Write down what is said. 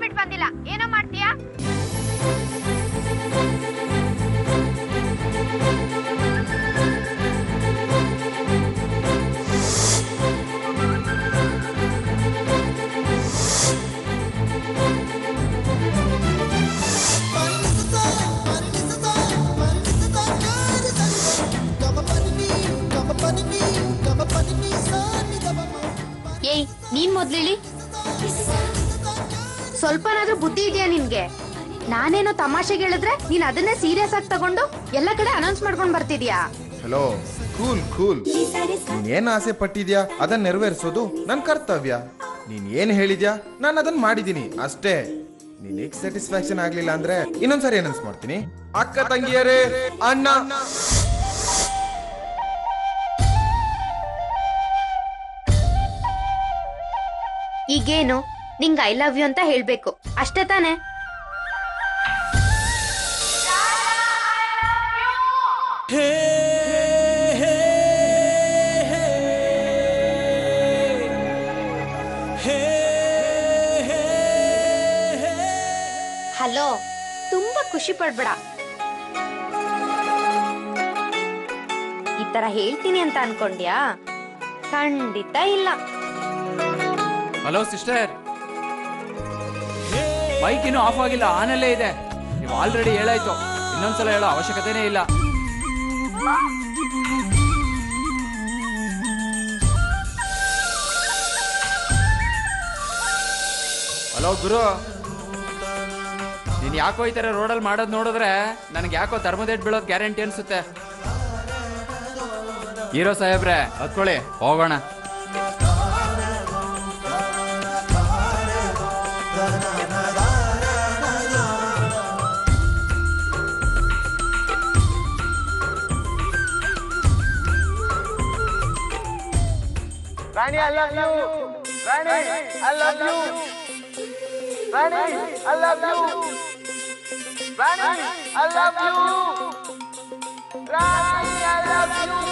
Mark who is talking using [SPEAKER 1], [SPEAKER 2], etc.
[SPEAKER 1] ಬಿಟ್ಟು ಬಂದಿಲ್ಲ ಏನೋ ಮಾಡ್ತೀಯಾ
[SPEAKER 2] ಏಯ್ ನೀನ್ ಮೊದ್ಲಿಳಿ ಸ್ವಲ್ಪನಾದ್ರೂ ಬುದ್ಧಿ ಇದೆಯಾ ನಿನ್ಗೆ ನಾನೇನೋ ತಮಾಷೆಗೆ ಹೇಳಿದ್ರೆ ನೀನ್ ಅದನ್ನೇ ಸೀರಿಯಸ್ ಆಗಿ ತಗೊಂಡು ಎಲ್ಲ ಕಡೆ ಅನೌನ್ಸ್ ಮಾಡ್ಕೊಂಡ್ ಬರ್ತಿದ್ಯಾ
[SPEAKER 3] ಹಲೋ ಕೂಲ್ ಕೂಲ್ ನೀನ್ ಏನ್ ಆಸೆ ಪಟ್ಟಿದ್ಯಾ ಅದನ್ನ ನೆರವೇರಿಸೋದು ನನ್ ಕರ್ತವ್ಯ ನೀನ್ ಏನ್ ಹೇಳಿದ್ಯಾ ನಾನು ಅದನ್ನ ಮಾಡಿದೀನಿ ಅಷ್ಟೇ ನಿನಗ್ ಸ್ಯಾಟಿಸ್ಫ್ಯಾಕ್ಷನ್ ಆಗ್ಲಿಲ್ಲ ಅಂದ್ರೆ ಇನ್ನೊಂದ್ಸರಿ ಏನನ್ಸ್ ಮಾಡ್ತೀನಿ ಅಕ್ಕ ತಂಗಿಯರೇ ಅಣ್ಣ
[SPEAKER 2] ಈಗೇನು ನಿಂಗ್ ಐ ಲವ್ ಯು ಅಂತ ಹೇಳ್ಬೇಕು ಅಷ್ಟೇ ತಾನೇ ಹಲೋ ತುಂಬಾ ಖುಷಿ ಪಡ್ಬೇಡ ಈ ತರ ಹೇಳ್ತೀನಿ ಅಂತ ಅನ್ಕೊಂಡ್ಯಾ ಖಂಡಿತ ಇಲ್ಲ
[SPEAKER 4] ಹಲೋ ಸಿಸ್ಟರ್ ಬೈಕ್ ಇನ್ನೂ ಆಫ್ ಆಗಿಲ್ಲ ಆನಲ್ಲೇ ಇದೆ ನೀವು ಆಲ್ರೆಡಿ ಹೇಳಾಯ್ತು ಇನ್ನೊಂದ್ಸಲ ಹೇಳೋ ಅವಶ್ಯಕತೆನೇ ಇಲ್ಲ ಹಲೋ ಗುರು ನೀನ್ ಯಾಕೋ ಈ ತರ ರೋಡಲ್ಲಿ ಮಾಡೋದ್ ನೋಡಿದ್ರೆ ನನಗೆ ಯಾಕೋ ಧರ್ಮದೇಟ್ ಬೀಳೋದ್ ಗ್ಯಾರಂಟಿ ಅನ್ಸುತ್ತೆ ಹೀರೋ ಸಾಹೇಬ್ರೆ ಹತ್ಕೊಳ್ಳಿ ಹೋಗೋಣ
[SPEAKER 5] Rani, I love you. Rani, I love you. Rani, I love you. Rani, I love you. Rani, I love you.